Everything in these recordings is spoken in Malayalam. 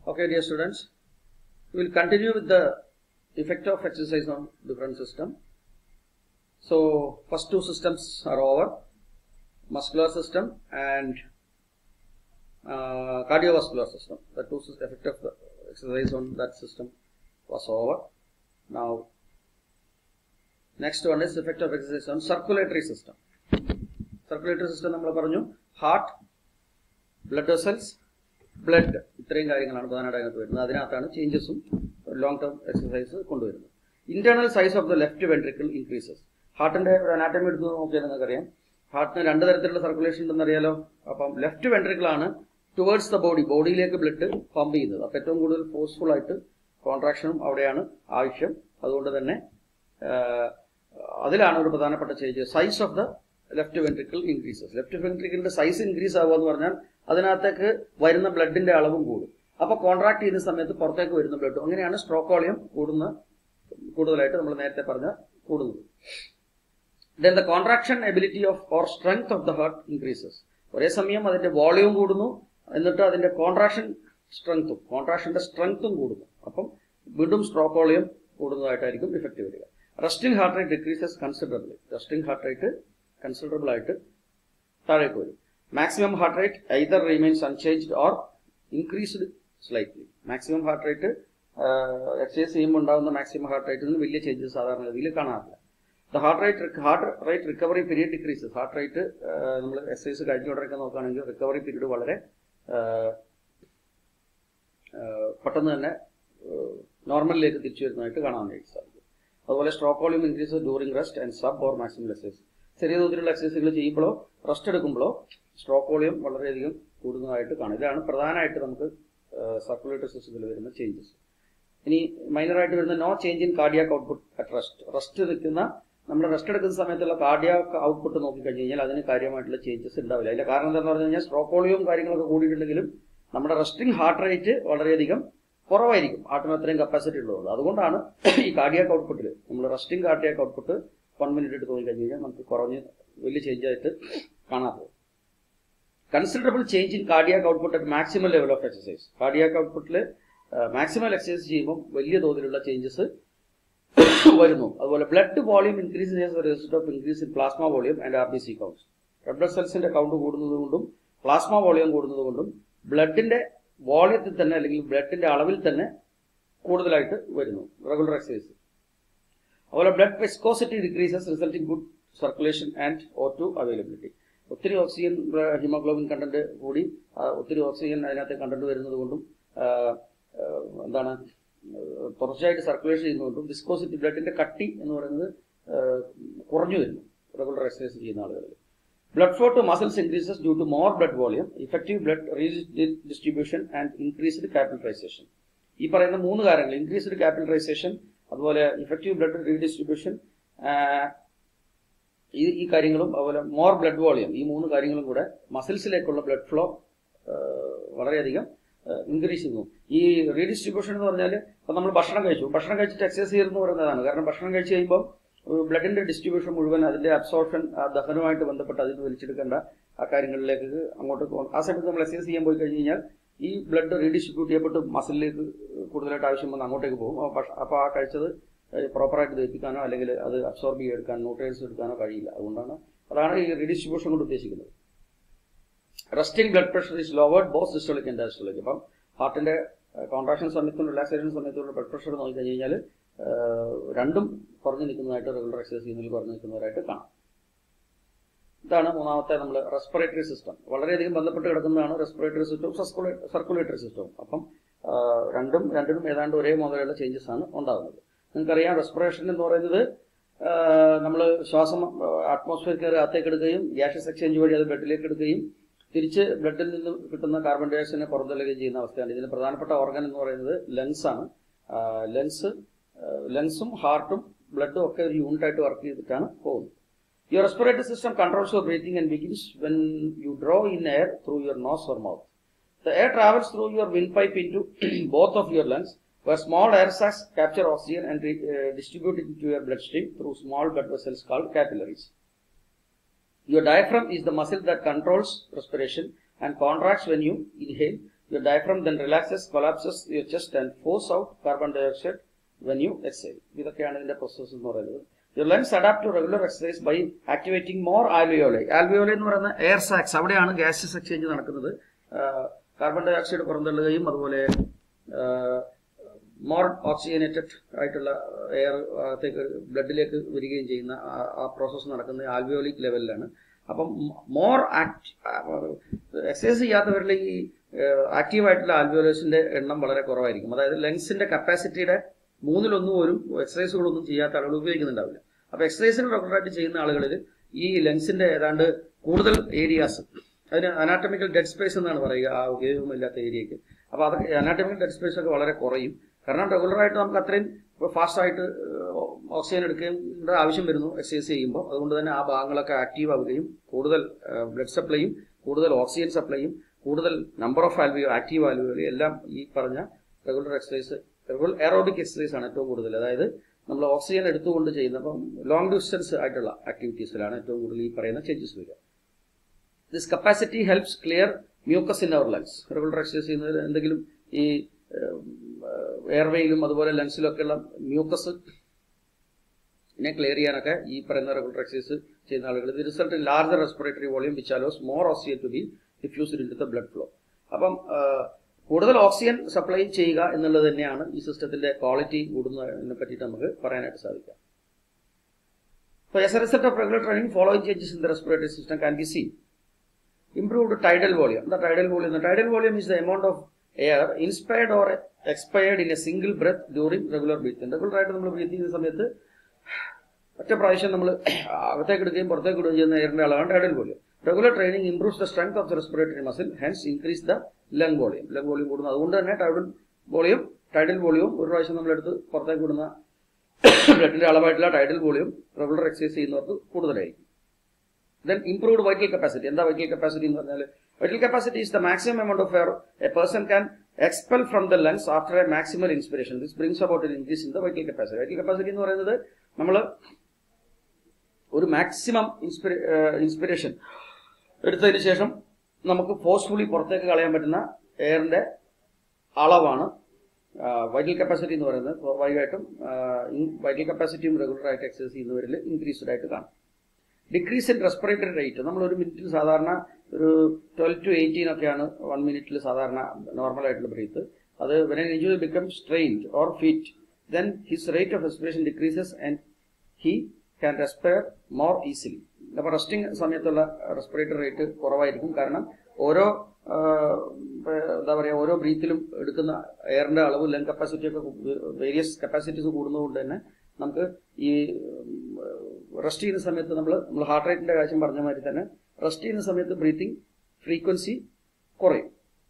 Okay, dear students, we will continue with the effect of exercise on different system. So, first two systems are over, muscular system and uh, cardiovascular system. The two sys- effect of the exercise on that system was over. Now, next one is effect of exercise on circulatory system. Circulatory system നമ്മൾ പറഞ്ഞു ഹാർട്ട് ബ്ലഡ് വെസൽസ് ബ്ലഡ് ഇത്രയും കാര്യങ്ങളാണ് പ്രധാനമായിട്ട് അതിനകത്ത് വരുന്നത് അതിനകത്താണ് ചേഞ്ചസും ലോങ് ടേം എക്സസൈസ് കൊണ്ടുവരുന്നത് internal size of the left ventricle increases ഹാർട്ടിന്റെ ഒരു അനാറ്റമി എടുത്ത് നോക്കിയാൽ നിങ്ങൾക്കറിയാം ഹാർട്ടിന് രണ്ട് തരത്തിലുള്ള സർക്കുലേഷൻ ഉണ്ടെന്ന് അറിയാലോ അപ്പം ലെഫ്റ്റ് വെൻട്രിക്കിൾ ആണ് ടുവേർഡ്സ് ദ ബോഡി ബോഡിയിലേക്ക് ബ്ലഡ് പമ്പ് ചെയ്യുന്നത് അപ്പം ഏറ്റവും കൂടുതൽ ഫോഴ്സ്ഫുൾ ആയിട്ട് കോൺട്രാക്ഷനും അവിടെയാണ് ആവശ്യം അതുകൊണ്ട് തന്നെ ആഹ്, അതിലാണ് ഒരു പ്രധാനപ്പെട്ട change size of the left ventricle increases left വെൻട്രിക്കിളിന്റെ സൈസ് ഇൻക്രീസ് ആവുക എന്ന് പറഞ്ഞാൽ അതിനകത്തേക്ക് വരുന്ന ബ്ലഡിന്റെ അളവും കൂടും അപ്പൊ കോൺട്രാക്ട് ചെയ്യുന്ന സമയത്ത് പുറത്തേക്ക് വരുന്ന ബ്ലഡ് അങ്ങനെയാണ് സ്ട്രോക്ക് വോളിയം കൂടുന്ന കൂടുതലായിട്ട് നമ്മൾ നേരത്തെ പറഞ്ഞ കൂടുന്നത് then the contraction ability of or strength of the heart increases ഒരേ സമയം അതിന്റെ വോളിയം കൂടുന്നു എന്നിട്ട് അതിന്റെ കോൺട്രാക്ഷൻ സ്ട്രെങ്ത്തും കോൺട്രാക്ഷന്റെ സ്ട്രെങ്ത്തും കൂടുന്നു അപ്പം വീണ്ടും സ്ട്രോക്ക് വോളിയം കൂടുന്നതായിട്ടായിരിക്കും ഇഫക്റ്റ് വരിക resting heart rate decreases considerably resting heart rate considerable ആയിട്ട് താഴേക്ക് വരും maximum heart rate either remains unchanged or increased slightly maximum heart rate exercise ചെയ്യുമ്പോൾ ഉണ്ടാകുന്ന മാക്സിമം ഹാർട്ട് റേറ്റിൽ നിന്ന് വലിയ ചേഞ്ചസ് സാധാരണഗതിയിൽ കാണാറില്ല the heart rate heart rate recovery period decreases heart rate നമ്മൾ എക്സസൈസ് കഴിഞ്ഞുകൊണ്ടിരിക്കാൻ നോക്കുകയാണെങ്കിൽ റിക്കവറി പീരീഡ് വളരെ ആ, ആ, പെട്ടെന്ന് തന്നെ നോർമലിലേക്ക് തിരിച്ചു വരുന്നതായിട്ട് കാണാൻ വേണ്ടി സാധിക്കും അതുപോലെ stroke volume increase during rest and sub or maximum exercise ചെറിയ തോതിലുള്ള എക്സസൈസുകൾ ചെയ്യുമ്പോഴോ റെസ്റ്റ് എടുക്കുമ്പോഴോ സ്ട്രോക്ക് വോളിയം വളരെയധികം കൂടുന്നതായിട്ട് കാണും ഇതാണ് പ്രധാനമായിട്ട് നമുക്ക് സർക്കുലേറ്ററി സിസ്റ്റത്തിൽ വരുന്ന ചേഞ്ചസ് ഇനി മൈനറായിട്ട് വരുന്ന no change in cardiac output at rest rest നിൽക്കുന്ന നമ്മൾ റെസ്റ്റ് എടുക്കുന്ന സമയത്തുള്ള കാർഡിയാക് ഔട്ട്പുട്ട് നോക്കിക്കഴിഞ്ഞ് കഴിഞ്ഞാൽ അതിന് കാര്യമായിട്ടുള്ള ചേഞ്ചസ് ഉണ്ടാവില്ല അതിന്റെ കാരണം എന്താണെന്ന് പറഞ്ഞു കഴിഞ്ഞാൽ സ്ട്രോക്ക് വോളിയവും കാര്യങ്ങളൊക്കെ കൂടിയിട്ടുണ്ടെങ്കിലും നമ്മുടെ റെസ്റ്റിംഗ് ഹാർട്ട് റേറ്റ് വളരെയധികം കുറവായിരിക്കും ഹാർട്ടിന് അത്രയും കപ്പാസിറ്റി ഉള്ളത് അതുകൊണ്ടാണ് ഈ കാർഡിയാക് ഔട്ട്പുട്ടിൽ നമ്മൾ resting cardiac output one minute എടുത്ത് നോക്കി കഴിഞ്ഞ് കഴിഞ്ഞാൽ നമുക്ക് കുറഞ്ഞ് വലിയ ചേഞ്ച് ആയിട്ട് കാണാത്തത് considerable change in cardiac output at maximum level of exercise cardiac ഔട്ട്പുട്ടിൽ മാക്സിമം എക്സസൈസ് ചെയ്യുമ്പോൾ വലിയ തോതിലുള്ള ചേഞ്ചസ് വരുന്നു അതുപോലെ ബ്ലഡ് വോളിയം ഇൻക്രീസ് ചെയ്യുന്ന result of increase in plasma volume and R B C counts red blood സെൽസിന്റെ കൗണ്ട് കൂടുന്നത് കൊണ്ടും പ്ലാസ്മ വോളിയം കൂടുന്നത് കൊണ്ടും ബ്ലഡിന്റെ വോളിയത്തിൽ തന്നെ അല്ലെങ്കിൽ ബ്ലഡിന്റെ അളവിൽ തന്നെ കൂടുതലായിട്ട് വരുന്നു റെഗുലർ എക്സസൈസ് അതുപോലെ blood viscosity decreases resulting good circulation and O two availability ഒത്തിരി ഓക്സിജൻ ഹിമോഗ്ലോബിൻ കണ്ടന്റ് കൂടി ആ, ഒത്തിരി ഓക്സിജൻ അതിനകത്ത് കണ്ടന്റ് വരുന്നത് കൊണ്ടും ആ, ആ, എന്താണ് ആ, തുടർച്ചയായിട്ട് സർക്കുലേഷൻ ചെയ്യുന്നതുകൊണ്ടും വിസ്കോസിറ്റി ബ്ലഡിന്റെ കട്ടി എന്ന് പറയുന്നത് ആ, കുറഞ്ഞു വരുന്നു റെഗുലർ എക്സസൈസ് ചെയ്യുന്ന ആളുകളിൽ blood flow to muscles increases due to more blood volume effective blood distribution and increased capitalisation ഈ പറയുന്ന മൂന്ന് കാര്യങ്ങൾ ഇൻക്രീസ്ഡ് ക്യാപിറ്റലൈസേഷൻ അതുപോലെ ഇഫക്റ്റീവ് ബ്ലഡ് റീഡിസ്ട്രിബ്യൂഷൻ ഈ ഈ കാര്യങ്ങളും അതുപോലെ മോർ ബ്ലഡ് വോളിയം ഈ മൂന്ന് കാര്യങ്ങളും കൂടെ മസിൽസിലേക്കുള്ള ബ്ലഡ് ഫ്ലോ വളരെയധികം ഇൻക്രീസ് ചെയ്യുന്നു ഈ റീഡിസ്ട്രിബ്യൂഷൻ എന്ന് പറഞ്ഞാൽ ഇപ്പൊ നമ്മൾ ഭക്ഷണം കഴിച്ചു ഭക്ഷണം കഴിച്ചിട്ട് എക്സസൈസ് ചെയ്യുന്നു പറയുന്നതാണ് കാരണം ഭക്ഷണം കഴിച്ച് കഴിയുമ്പോൾ ബ്ലഡിന്റെ ഡിസ്ട്രിബ്യൂഷൻ മുഴുവൻ അതിന്റെ അബ്സോർപ്ഷൻ ആ ദഹനവുമായിട്ട് ബന്ധപ്പെട്ട് അതിന് വലിച്ചെടുക്കേണ്ട ആ കാര്യങ്ങളിലേക്ക് അങ്ങോട്ട് പോ- ആ സമയത്ത് നമ്മൾ എക്സസൈസ് ചെയ്യാൻ പോയി കഴിഞ്ഞ് കഴിഞ്ഞാൽ ഈ ബ്ലഡ് റീഡിസ്ട്രിബ്യൂട്ട് ചെയ്യപ്പെട്ട് മസിലിലേക്ക് കൂടുതലായിട്ട് ആവശ്യം വന്ന് അങ്ങോട്ടേക്ക് പോകും അപ്പോൾ ഭക്ഷ- അപ്പോൾ ആ കഴിച്ചത് പ്രോപ്പറായിട്ട് ദഹിപ്പിക്കാനോ അല്ലെങ്കിൽ അത് അബ്സോർബ് ചെയ്തെടുക്കാനോ ന്യൂട്രിയൻസ് എടുക്കാനോ കഴിയില്ല അതുകൊണ്ടാണ് അതാണ് ഈ റീഡിസ്ട്രിബ്യൂഷൻ കൊണ്ട് ഉദ്ദേശിക്കുന്നത് resting blood pressure is lowered both systolic and diastolic അപ്പം ഹാർട്ടിന്റെ കോൺട്രാക്ഷൻ സമയത്തും റിലാക്സേഷൻ സമയത്തുള്ള ബ്ലഡ് പ്രഷർ നോക്കി കഴിഞ്ഞ് കഴിഞ്ഞാൽ രണ്ടും കുറഞ്ഞു നിൽക്കുന്നതായിട്ട് റെഗുലർ എക്സസൈസ് ചെയ്യുന്നതിൽ കുറഞ്ഞു നിൽക്കുന്നവരായിട്ട് കാണാം ഇതാണ് മൂന്നാമത്തെ നമ്മൾ റെസ്പിറേറ്ററി സിസ്റ്റം വളരെയധികം ബന്ധപ്പെട്ട് കിടക്കുന്നതാണ് റെസ്പിറേറ്ററി സിസ്റ്റവും സർക്കുലേറ്ററി സിസ്റ്റവും അപ്പം ആ, രണ്ടും രണ്ടിനും ഏതാണ്ട് ഒരേ മുതലുള്ള ചേഞ്ചസ് ആണ് ഉണ്ടാകുന്നത് നിങ്ങൾക്കറിയാം റെസ്പിറേഷൻ എന്ന് പറയുന്നത് നമ്മൾ ശ്വാസം അറ്റ്മോസ്ഫിയർ കയറി അകത്തേക്ക് എടുക്കുകയും ഗ്യാസസ് എക്സ്ചേഞ്ച് വഴി അത് ബ്ലഡിലേക്ക് എടുക്കുകയും തിരിച്ച് ബ്ലഡിൽ നിന്ന് കിട്ടുന്ന കാർബൺ ഡൈ ഓക്സൈഡിനെ പുറന്തള്ളുകയും ചെയ്യുന്ന അവസ്ഥയാണ് ഇതിന് പ്രധാനപ്പെട്ട ഓർഗൻ എന്ന് പറയുന്നത് ലങ്സ് ആണ് ലങ്സ് ലങ്സും ഹാർട്ടും ബ്ലഡും ഒക്കെ ഒരു യൂണിറ്റ് ആയിട്ട് വർക്ക് ചെയ്തിട്ടാണ് പോകുന്നത് Your respiratory system controls your breathing and begins when you draw in air through your nose or mouth. The air travels through your windpipe into both of your lungs, where small air sacs capture oxygen and re- uh, distribute it into your bloodstream through small blood vessels called capillaries. Your diaphragm is the muscle that controls respiration and contracts when you inhale your diaphragm then relaxes, collapses your chest and force out carbon dioxide when you exhale. ഇതൊക്കെയാണ് ഇതിന്റെ പ്രോസസ് എന്ന് പറയുന്നത് your lungs adapt to regular exercise by activating more alveoli alveoli എന്ന് പറയുന്ന എയർ സാക്സ് അവിടെയാണ് ഗ്യാസസ് എക്സ്ചേഞ്ച് നടക്കുന്നത് കാർബൺ ഡൈ ഓക്സൈഡ് പുറന്തള്ളുകയും അതുപോലെ മോർ ഓക്സിജനേറ്റഡ് ആയിട്ടുള്ള എയർ അകത്തേക്ക് ബ്ലഡിലേക്ക് വരികയും ചെയ്യുന്ന ആ- ആ പ്രോസസ്സ് നടക്കുന്നത് ആൽവിയോളിക് ലെവലിലാണ് അപ്പം മോർ എക്സസൈസ് ചെയ്യാത്തവരിൽ ഈ ആക്റ്റീവ് ആയിട്ടുള്ള ആൽവിയോലസിന്റെ എണ്ണം വളരെ കുറവായിരിക്കും അതായത് ലങ്സിന്റെ കപ്പാസിറ്റിയുടെ മൂന്നിലൊന്നും പോലും എക്സസൈസുകളൊന്നും ചെയ്യാത്ത ആളുകൾ ഉപയോഗിക്കുന്നുണ്ടാവില്ല അപ്പൊ എക്സസൈസിന് റെഗുലറായിട്ട് ചെയ്യുന്ന ആളുകളിൽ ഈ ലങ്സിന്റെ ഏതാണ്ട് കൂടുതൽ ഏരിയാസ് അതിന് അനാട്ടമിക്കൽ ഡെഡ് സ്പേസ് എന്നാണ് പറയുക ആ ഉപയോഗമില്ലാത്ത ഏരിയക്ക് അപ്പൊ അതൊക്കെ അനാട്ടമിക്കൽ ഡെഡ് സ്പേസ് ഒക്കെ വളരെ കുറയും കാരണം റെഗുലറായിട്ട് നമുക്ക് അത്രയും ഫാസ്റ്റ് ആയിട്ട് ഓക്സിജൻ എടുക്കേണ്ട ആവശ്യം വരുന്നു എക്സസൈസ് ചെയ്യുമ്പോൾ അതുകൊണ്ട് തന്നെ ആ ഭാഗങ്ങളൊക്കെ ആക്റ്റീവ് ആവുകയും കൂടുതൽ ബ്ലഡ് സപ്ലൈയും കൂടുതൽ ഓക്സിജൻ സപ്ലൈയും കൂടുതൽ number of alveoli active alveoli എല്ലാം ഈ പറഞ്ഞ regular exercise regular aerobic exercise ആണ് ഏറ്റവും കൂടുതൽ അതായത് നമ്മൾ ഓക്സിജൻ എടുത്തുകൊണ്ട് ചെയ്യുന്ന അപ്പം ലോങ് ഡിസ്റ്റൻസ് ആയിട്ടുള്ള ആക്ടിവിറ്റീസിലാണ് ഏറ്റവും കൂടുതൽ ഈ പറയുന്ന ചേഞ്ചസ് വരിക this capacity helps clear mucus in our lungs regular exercise ചെയ്യുന്നതിൽ എന്തെങ്കിലും ഈ എയർവേയിലും അതുപോലെ ലങ്സിലും ഒക്കെ ഉള്ള മ്യൂക്കസ് നെ ക്ലിയർ ചെയ്യാനൊക്കെ ഈ പറയുന്ന റെഗുലർ എക്സസൈസ് ചെയ്യുന്ന ആളുകൾ ഇത് result in larger respiratory volume which allows more oxygen to be diffused in the blood flow അപ്പം ആ, കൂടുതൽ ഓക്സിജൻ സപ്ലൈ ചെയ്യുക എന്നുള്ളത് തന്നെയാണ് ഈ സിസ്റ്റത്തിന്റെ ക്വാളിറ്റി കൂടുന്നതിനെ പറ്റിയിട്ട് നമുക്ക് പറയാനായിട്ട് സാധിക്കാം So as a result of regular training, following changes in the respiratory system can be seen. Improved tidal volume. The tidal volume. The tidal volume is the amount of air inspired or expired in a single breath during regular breathing. Regular ആയിട്ട് നമ്മൾ ബ്രീത്ത് ചെയ്യുന്ന സമയത്ത് ഒറ്റ പ്രാവശ്യം നമ്മൾ അകത്തേക്ക് എടുക്കുകയും പുറത്തേക്ക് ഇടുകയും ചെയ്യുന്ന എയറിന്റെ അളവാണ് tidal volume regular training improves the strength of the respiratory muscle hence increase the lung volume lung volume കൂടുന്നു അതുകൊണ്ട് തന്നെ ടൈഡൽ വോളിയം ടൈഡൽ വോളിയം ഒരു പ്രാവശ്യം നമ്മൾ എടുത്ത് പുറത്തേക്ക് വിടുന്ന ബ്ലഡിന്റെ അളവായിട്ടുള്ള ടൈഡൽ വോളിയം റെഗുലർ എക്സസൈസ് ചെയ്യുന്നവർക്ക് കൂടുതലായിരിക്കും ദെൻ ഇംപ്രൂവ്ഡ് വൈറ്റൽ കപ്പാസിറ്റി എന്താ വൈറ്റൽ കപ്പാസിറ്റി എന്ന് പറഞ്ഞാൽ vital capacity is the maximum amount of air a person can expel from the lungs after a maximal inspiration this brings about increase in the vital capacity vital capacity എന്ന് പറയുന്നത് നമ്മൾ ഒരു മാക്സിമം ഇൻസ്പിറേഷൻ എടുത്തതിന് ശേഷം നമുക്ക് ഫോഴ്സ്ഫുള്ളി പുറത്തേക്ക് കളയാൻ പറ്റുന്ന എയറിന്റെ അളവാണ് വൈറ്റൽ കപ്പാസിറ്റി എന്ന് പറയുന്നത് സ്വാഭാവികമായിട്ടും വൈറ്റൽ കപ്പാസിറ്റിയും റെഗുലർ ആയിട്ട് എക്സസൈസ് ചെയ്യുന്നവരിൽ ഇൻക്രീസ്ഡ് ആയിട്ട് കാണും ഡിക്രീസ് ഇൻ റെസ്പിറേറ്ററി റേറ്റ് നമ്മൾ ഒരു മിനിറ്റിൽ സാധാരണ ഒരു ട്വൽവ് ടു എയ്റ്റീൻ ഒക്കെയാണ് വൺ മിനിറ്റിൽ സാധാരണ നോർമൽ ആയിട്ടുള്ള ബ്രീത്ത് അത് when an injury become strained or fit then his rate of respiration decreases and he can respire more easily അപ്പോൾ റെസ്റ്റിംഗ് സമയത്തുള്ള റെസ്പിറേറ്ററി റേറ്റ് കുറവായിരിക്കും കാരണം ഓരോ ആ, എന്താ പറയുക ഓരോ ബ്രീത്തിലും എടുക്കുന്ന എയറിന്റെ അളവ് ലങ് കപ്പാസിറ്റി ഒക്കെ വേരിയസ് കപ്പാസിറ്റീസ് കൂടുന്നതുകൊണ്ട് തന്നെ നമുക്ക് ഈ റെസ്റ്റ് ചെയ്യുന്ന സമയത്ത് നമ്മൾ നമ്മൾ ഹാർട്ട് റേറ്റിന്റെ കാര്യം പറഞ്ഞ മാതിരി തന്നെ റെസ്റ്റ് ചെയ്യുന്ന സമയത്ത് ബ്രീത്തിങ് ഫ്രീക്വൻസി കുറയും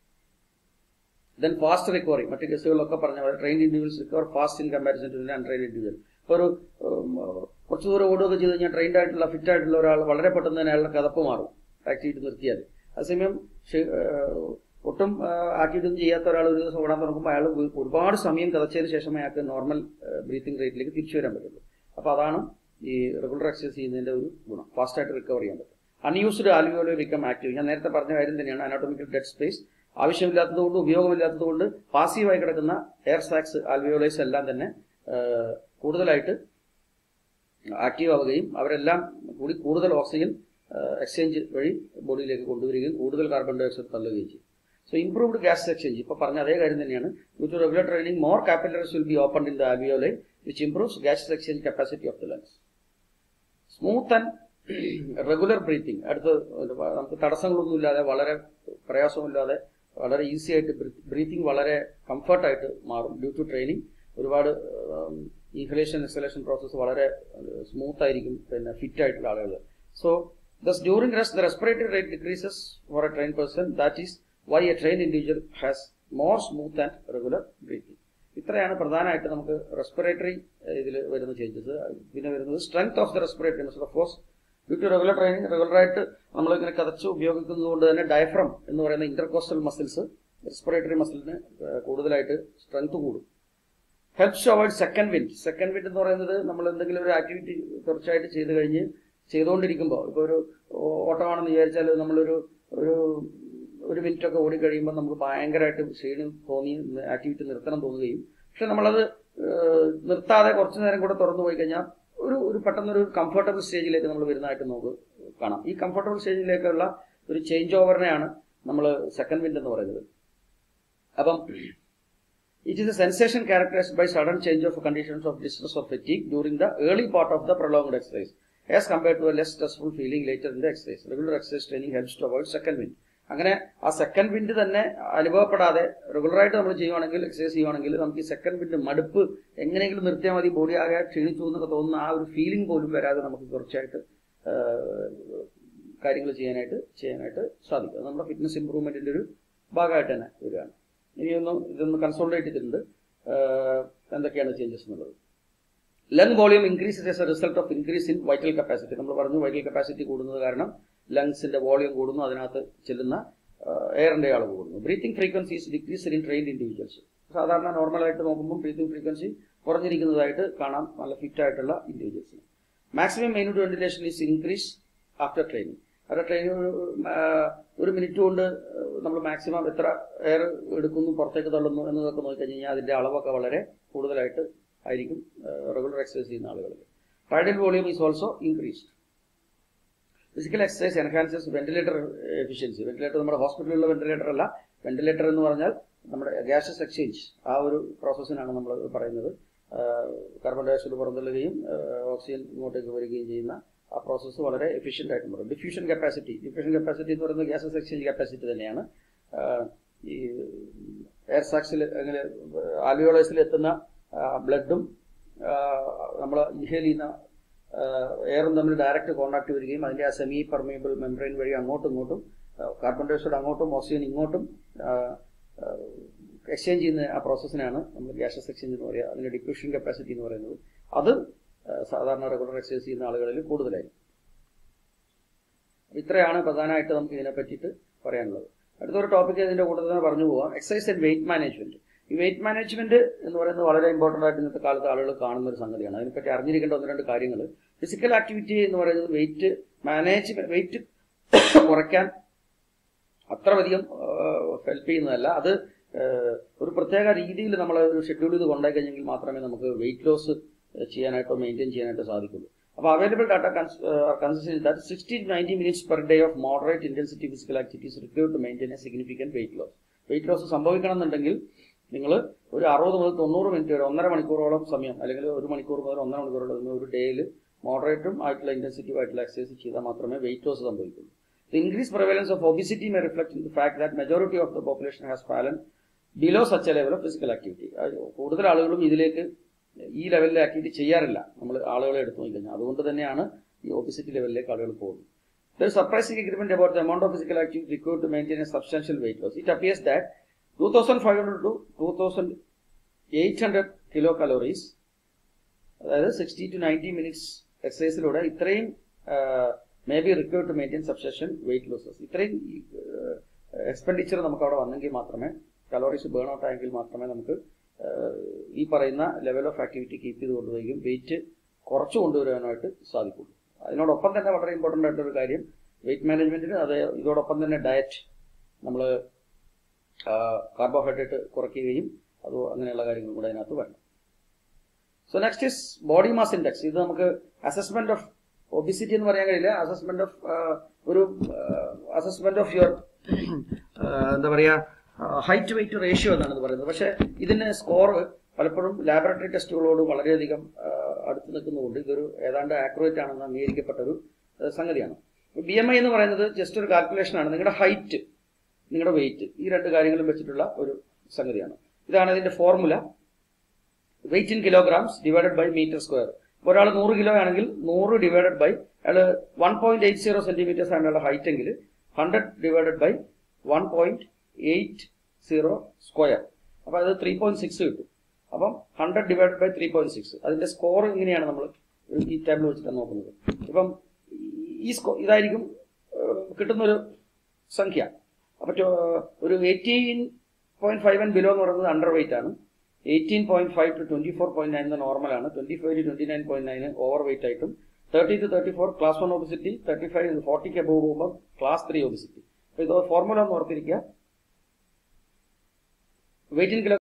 ദെൻ ഫാസ്റ്റ് റിക്കവറി മറ്റു കേസുകളിലൊക്കെ പറഞ്ഞ പോലെ train individuals recover fast in comparison to untrain individual ഇപ്പോൾ ഒരു ഉം, കുറച്ച് ദൂരം ഓടുകയൊക്കെ ചെയ്ത് കഴിഞ്ഞാൽ ട്രെയിൻഡ് ആയിട്ടുള്ള ഫിറ്റ് ആയിട്ടുള്ള ഒരാൾ വളരെ പെട്ടെന്ന് തന്നെ അയാളുടെ കഥപ്പ് മാറും ആക്ടിവിറ്റി നിർത്തിയാൽ അതേസമയം ഷെ- ഏഹ്, ഒട്ടും ആക്ടിവിറ്റി ഒന്നും ചെയ്യാത്ത ഒരാൾ ഒരു ദിവസം ഓടാൻ തുടങ്ങുമ്പോൾ അയാൾ ഒരുപാട് സമയം കഥച്ചതിന് ശേഷമേ അയാൾക്ക് നോർമൽ ബ്രീത്തിങ് റേറ്റിലേക്ക് തിരിച്ചു വരാൻ പറ്റുള്ളൂ അപ്പോൾ അതാണ് ഈ റെഗുലർ എക്സസൈസ് ചെയ്യുന്നതിന്റെ ഒരു ഗുണം ഫാസ്റ്റ് ആയിട്ട് റിക്കവർ ചെയ്യാൻ പറ്റും അൺയൂസ്ഡ് ആൽവിയോലോ ബിക്കം ആക്റ്റീവ് ഞാൻ നേരത്തെ പറഞ്ഞ കാര്യം തന്നെയാണ് അനാട്ടോമിക്കൽ ഡെഡ് സ്പേസ് ആവശ്യമില്ലാത്തതുകൊണ്ട് ഉപയോഗമില്ലാത്തതുകൊണ്ട് പാസീവായി കിടക്കുന്ന എയർ സാക്സ് ആൽവിയോളൈസ് എല്ലാം തന്നെ ആ, കൂടുതലായിട്ട് ആക്റ്റീവ് ആവുകയും അവരെല്ലാം കൂടി കൂടുതൽ ഓക്സിജൻ എക്സ്ചേഞ്ച് വഴി ബോഡിയിലേക്ക് കൊണ്ടുവരികയും കൂടുതൽ കാർബൺ ഡൈ ഓക്സൈഡ് തള്ളുകയും ചെയ്യും സോ ഇംപ്രൂവ്ഡ് ഗ്യാസ് എക്സ്ചേഞ്ച് ഇപ്പൊ പറഞ്ഞ അതേ കാര്യം തന്നെയാണ് due to regular training more capillaries will be open in the alveoli which improves gas exchange capacity of the lungs smooth and regular breathing അടുത്ത് നമുക്ക് തടസ്സങ്ങളൊന്നുമില്ലാതെ വളരെ പ്രയാസമില്ലാതെ വളരെ ഈസി ആയിട്ട് ബ്രീത്തിങ് വളരെ കംഫർട്ടായിട്ട് മാറും ഡ്യൂ ടു ട്രെയിനിങ് ഒരുപാട് ഇൻഹലേഷൻ എക്സലേഷൻ പ്രോസസ്സ് വളരെ സ്മൂത്ത് ആയിരിക്കും പിന്നെ ഫിറ്റ് ആയിട്ടുള്ള ആളുകൾ so thus during rest the respiratory rate decreases for a train person that is why a train individual has more smooth and regular breathing ഇത്രയാണ് പ്രധാനമായിട്ട് നമുക്ക് റെസ്പിറേറ്ററി ഇതിൽ വരുന്ന ചേഞ്ചസ് പിന്നെ വരുന്നത് strength of the respiratory muscle of course due to regular training റെഗുലറായിട്ട് നമ്മൾ ഇങ്ങനെ കതച്ച് ഉപയോഗിക്കുന്നത് കൊണ്ട് തന്നെ ഡയഫ്രം എന്ന് പറയുന്ന ഇന്റർകോസ്റ്റൽ മസിൽസ് റെസ്പിറേറ്ററി മസിലിന് കൂടുതലായിട്ട് സ്ട്രെങ്ത് കൂടും helps avoid second wind second wind എന്ന് പറയുന്നത് നമ്മൾ എന്തെങ്കിലും ഒരു ആക്ടിവിറ്റി തുടർച്ചയായിട്ട് ചെയ്ത് കഴിഞ്ഞ് ചെയ്തുകൊണ്ടിരിക്കുമ്പോൾ ഇപ്പോൾ ഒരു ഓട്ടമാണെന്ന് വിചാരിച്ചാൽ നമ്മളൊരു ഒരു ഒരു മിനിറ്റ് ഒക്കെ ഓടി കഴിയുമ്പോൾ നമുക്ക് ഭയങ്കരമായിട്ട് ക്ഷീണം തോന്നി ആക്ടിവിറ്റി നിർത്തണം തോന്നുകയും പക്ഷെ നമ്മളത് ഏഹ്, നിർത്താതെ കുറച്ചു നേരം കൂടെ തുറന്നു പോയി കഴിഞ്ഞാൽ ഒരു ഒരു പെട്ടെന്നൊരു കംഫർട്ടബിൾ സ്റ്റേജിലേക്ക് നമ്മൾ വരുന്നതായിട്ട് നമുക്ക് കാണാം ഈ കംഫർട്ടബിൾ സ്റ്റേജിലേക്കുള്ള ഒരു ചേഞ്ച് ഓവറിനെയാണ് നമ്മൾ സെക്കൻഡ് വിൻഡ് എന്ന് പറയുന്നത് അപ്പം It is a sensation characterized by sudden change of conditions of distress or fatigue during the early part of the prolonged exercise, as compared to a less stressful feeling later in the exercise. Regular exercise training helps to avoid second wind. അങ്ങനെ ആ സെക്കൻഡ് വിൻഡ് തന്നെ അനുഭവപ്പെടാതെ റെഗുലറായിട്ട് നമ്മൾ ചെയ്യുവാണെങ്കിൽ എക്സസൈസ് ചെയ്യുവാണെങ്കിൽ നമുക്ക് ഈ സെക്കൻഡ് വിൻഡ് മടുപ്പ് എങ്ങനെയെങ്കിലും നിർത്തിയാൽ മതി ബോഡി ആകെ ക്ഷീണിച്ചു എന്നൊക്കെ തോന്നുന്ന ആ ഒരു ഫീലിംഗ് പോലും വരാതെ നമുക്ക് കുറച്ചായിട്ട് കാര്യങ്ങൾ ചെയ്യാനായിട്ട് ചെയ്യാനായിട്ട് സാധിക്കും അത് നമ്മുടെ ഫിറ്റ്നസ് ഇമ്പ്രൂവ്മെന്റിന്റെ ഒരു ഭാഗമായിട്ട് തന്നെ വരികയാണ് ഇനിയൊന്ന് ഇതൊന്ന് കൺസോൾട്ടേറ്റ് ചെയ്തിട്ടുണ്ട് ആഹ് എന്തൊക്കെയാണ് ചേഞ്ചസ് എന്നുള്ളത് lung volume increase as a result of increase in vital capacity നമ്മൾ പറഞ്ഞു വൈറ്റൽ കപ്പാസിറ്റി കൂടുന്നത് കാരണം ലങ്സിന്റെ വോളിയം കൂടുന്നു അതിനകത്ത് ചെല്ലുന്ന എയറിന്റെ അളവ് കൂടുന്നു breathing frequencies decrease in trained individuals സാധാരണ നോർമലായിട്ട് നോക്കുമ്പോൾ ബ്രീത്തിങ് ഫ്രീക്വൻസി കുറഞ്ഞിരിക്കുന്നതായിട്ട് കാണാം നല്ല ഫിറ്റ് ആയിട്ടുള്ള ഇൻഡിവിജ്വൽസിന് maximum minute ventilation is increase after training അത് ട്രെയിനിങ് ഒരു മിനിറ്റ് കൊണ്ട് നമ്മൾ മാക്സിമം എത്ര എയർ എടുക്കുന്നു പുറത്തേക്ക് തള്ളുന്നു എന്നതൊക്കെ നോക്കിക്കഴിഞ്ഞ് കഴിഞ്ഞാൽ അതിന്റെ അളവൊക്കെ വളരെ കൂടുതലായിട്ട് ആയിരിക്കും റെഗുലർ എക്സസൈസ് ചെയ്യുന്ന ആളുകളിൽ tidal volume is also increased physical exercise enhances ventilator efficiency ventilator നമ്മുടെ ഹോസ്പിറ്റലിലുള്ള വെന്റിലേറ്റർ അല്ല വെന്റിലേറ്റർ എന്ന് പറഞ്ഞാൽ നമ്മുടെ ഗ്യാസസ് എക്സ്ചേഞ്ച് ആ ഒരു പ്രോസസ്സിനാണ് നമ്മൾ പറയുന്നത് കാർബൺ ഡയോക്സൈഡ് പുറന്തള്ളുകയും ഓക്സിജൻ ഇങ്ങോട്ടേക്ക് വരികയും ചെയ്യുന്ന ആ പ്രോസസ്സ് വളരെ എഫിഷ്യന്റ് ആയിട്ട് പറയും ഡിഫ്യൂഷൻ കപ്പാസിറ്റി ഡിഫ്യൂഷൻ കപ്പാസിറ്റി എന്ന് പറയുന്നത് ഗ്യാസസ് എക്സ്ചേഞ്ച് കപ്പാസിറ്റി തന്നെയാണ് ആഹ് ഈ എയർ സാക്സിൽ അങ്ങനെ ആൽവിയോളൈസിൽ എത്തുന്ന ബ്ലഡും നമ്മൾ ഇൻഹേൽ ചെയ്യുന്ന എയറും തമ്മിൽ ഡയറക്റ്റ് കോൺടാക്ട് വരികയും അതിന്റെ ആ സെമി പെർമിയബിൾ മെംബ്രെയിൻ വഴി അങ്ങോട്ടും ഇങ്ങോട്ടും കാർബൺ ഡയോക്സൈഡ് അങ്ങോട്ടും ഓക്സിജൻ ഇങ്ങോട്ടും എക്സ്ചേഞ്ച് ചെയ്യുന്ന ആ പ്രോസസ്സിനാണ് നമ്മൾ ഗ്യാസസ് എക്സ്ചേഞ്ച് എന്ന് പറയുക അതിന്റെ ഡിഫ്യൂഷൻ കപ്പാസിറ്റി എന്ന് പറയുന്നത് അത് ആ, സാധാരണ റെഗുലർ എക്സസൈസ് ചെയ്യുന്ന ആളുകളിൽ കൂടുതലായിരിക്കും അപ്പൊ ഇത്രയാണ് പ്രധാനമായിട്ട് നമുക്ക് ഇതിനെ പറ്റിയിട്ട് പറയാനുള്ളത് അടുത്തൊരു ടോപ്പിക് ഇതിന്റെ കൂട്ടത്തിൽ തന്നെ പറഞ്ഞു പോവാം എക്സസൈസ് ആൻഡ് വെയിറ്റ് മാനേജ്മെന്റ് ഈ വെയിറ്റ് മാനേജ്മെന്റ് എന്ന് പറയുന്നത് വളരെ ഇമ്പോർട്ടന്റ് ആയിട്ട് ഇന്നത്തെ കാലത്ത് ആളുകൾ കാണുന്ന ഒരു സംഗതിയാണ് അതിനെപ്പറ്റി അറിഞ്ഞിരിക്കേണ്ട ഒന്ന് രണ്ട് കാര്യങ്ങൾ ഫിസിക്കൽ ആക്ടിവിറ്റി എന്ന് പറയുന്നത് വെയിറ്റ് മാനേജ് വെയിറ്റ് കുറയ്ക്കാൻ അത്രയധികം ഹെൽപ്പ് ചെയ്യുന്നതല്ല അത് ഏഹ്, ഒരു പ്രത്യേക രീതിയിൽ നമ്മൾ ഒരു ഷെഡ്യൂൾ ചെയ്ത് കൊണ്ടുപോയി കഴിഞ്ഞെങ്കിൽ മാത്രമേ നമുക്ക് വെയിറ്റ് ലോസ് ചെയ്യാനായിട്ടോ മെയിൻറ്റെയിൻ ചെയ്യാനായിട്ടോ സാധിക്കുള്ളൂ അപ്പോൾ available data consist that sixty ninety minutes per day of moderate intensity physical activities required to maintain a significant weight loss weight loss സംഭവിക്കണം എന്നുണ്ടെങ്കിൽ നിങ്ങൾ ഒരു അറുപത് മുതൽ തൊണ്ണൂറ് മിനിറ്റ് വരെ ഒന്നര മണിക്കൂറോളം സമയം അല്ലെങ്കിൽ ഒരു മണിക്കൂർ മുതൽ ഒന്നര മണിക്കൂറോളം നിങ്ങൾ ഒരു ഡേയിൽ മോഡറേറ്റും ആയിട്ടുള്ള ഇന്റൻസിറ്റീവ് ആയിട്ടുള്ള എക്സസൈസ് ചെയ്താൽ മാത്രമേ വെയിറ്റ് ലോസ് സംഭവിക്കുള്ളൂ The increased prevalence of obesity may reflect in the fact that majority of the population has fallen below such a level of physical activity. അത് കൂടുതൽ ആളുകളും ഇതിലേക്ക് ഈ ലെവലിലെ ആക്ടിവിറ്റി ചെയ്യാറില്ല നമ്മൾ ആളുകളെ എടുത്തു നോക്കിക്കഴിഞ്ഞാൽ അതുകൊണ്ട് തന്നെയാണ് ഈ ഒബിസിറ്റി ലെവലിലേക്ക് ആളുകൾ പോകുന്നത് There is surprising agreement about the amount of physical activity required to maintain a substantial weight loss. It appears that 2500 to 2800 kilocalories അതായത് സിക്സ്റ്റി ടു നയൻറ്റി മിനിറ്റ്സ് എക്സസൈസിലൂടെ ഇത്രയും may be required to maintain substation weight losses ഇത്രയും എക്സ്പെൻഡിച്ചർ നമുക്ക് അവിടെ വന്നെങ്കിൽ മാത്രമേ കലോറീസ് ബേൺ ഔട്ട് ആയെങ്കിൽ മാത്രമേ നമുക്ക് ആഹ്, ഈ പറയുന്ന ലെവൽ ഓഫ് ആക്ടിവിറ്റി കീപ്പ് ചെയ്ത് കൊണ്ടുപോവുകയും വെയിറ്റ് കുറച്ച് കൊണ്ടുവരാനായിട്ട് സാധിക്കുള്ളൂ അതിനോടൊപ്പം തന്നെ വളരെ ഇമ്പോർട്ടൻ്റ് ആയിട്ടൊരു കാര്യം വെയിറ്റ് മാനേജ്മെന്റിന് അത് ഇതോടൊപ്പം തന്നെ ഡയറ്റ് നമ്മൾ കാർബോഹൈഡ്രേറ്റ് കുറയ്ക്കുകയും അത് അങ്ങനെയുള്ള കാര്യങ്ങളും കൂടെ അതിനകത്ത് വേണം so next is body mass index ഇത് നമുക്ക് അസസ്മെന്റ് ഓഫ് ഒബിസിറ്റി എന്ന് പറയാൻ കഴിയില്ല അസസ്മെന്റ് ഓഫ് ഒരു അസസ്മെന്റ് ഓഫ് യുവർ എന്താ പറയാ ഹൈറ്റ് വെയിറ്റ് റേഷ്യോ എന്നാണ് ഇത് പറയുന്നത് പക്ഷെ ഇതിന് സ്കോർ പലപ്പോഴും ലാബറട്ടറി ടെസ്റ്റുകളോട് വളരെയധികം ആ, അടുത്ത് നിൽക്കുന്നതുകൊണ്ട് ഇതൊരു ഏതാണ്ട് ആക്യുറേറ്റ് ആണെന്ന് അംഗീകരിക്കപ്പെട്ട ഒരു ആ, സംഗതിയാണ് ബി എം ഐ എന്ന് പറയുന്നത് ജസ്റ്റ് ഒരു കാൽക്കുലേഷൻ ആണ് നിങ്ങളുടെ ഹൈറ്റ് നിങ്ങളുടെ വെയിറ്റ് ഈ രണ്ട് കാര്യങ്ങളും വെച്ചിട്ടുള്ള ഒരു സംഗതിയാണ് ഇതാണ് ഇതിന്റെ formula weight in kilograms divided by metre square ഒരാൾ നൂറ് കിലോ ആണെങ്കിൽ നൂറ് ഡിവൈഡഡ് ബൈ അയാൾ one point eight zero centimetres ആണ് അയാളുടെ ഹൈറ്റ് എങ്കിൽ hundred divided by one point eight zero square അപ്പൊ അത് ത്രീ പോയിന്റ് സിക്സ് കിട്ടും അപ്പം hundred divided by three point six അതിന്റെ സ്കോർ ഇങ്ങനെയാണ് നമ്മൾ ഈ ടേബിൾ വെച്ചിട്ടാണ് നോക്കുന്നത് ഇപ്പം ഈ സ്കോ ഇതായിരിക്കും ഏഹ്, കിട്ടുന്നൊരു സംഖ്യ അപ്പൊ ടോ- ഒരു eighteen point five and below എന്ന് പറയുന്നത് അണ്ടർ വെയിറ്റ് ആണ് eighteen point five to twenty four point nine normal ആണ് twenty five to twenty nine point nine over weight ആയിട്ടും thirty to thirty four class one obesity thirty five ഫോർട്ടിക്ക് അബോവ് പോകുമ്പോൾ ക്ലാസ് ത്രീ ഒബിസിറ്റി ഇത് ഫോർമുല ഒന്ന് ഓർത്തിരിക്കുക വെയിറ്റ് ഇൻ കിലോ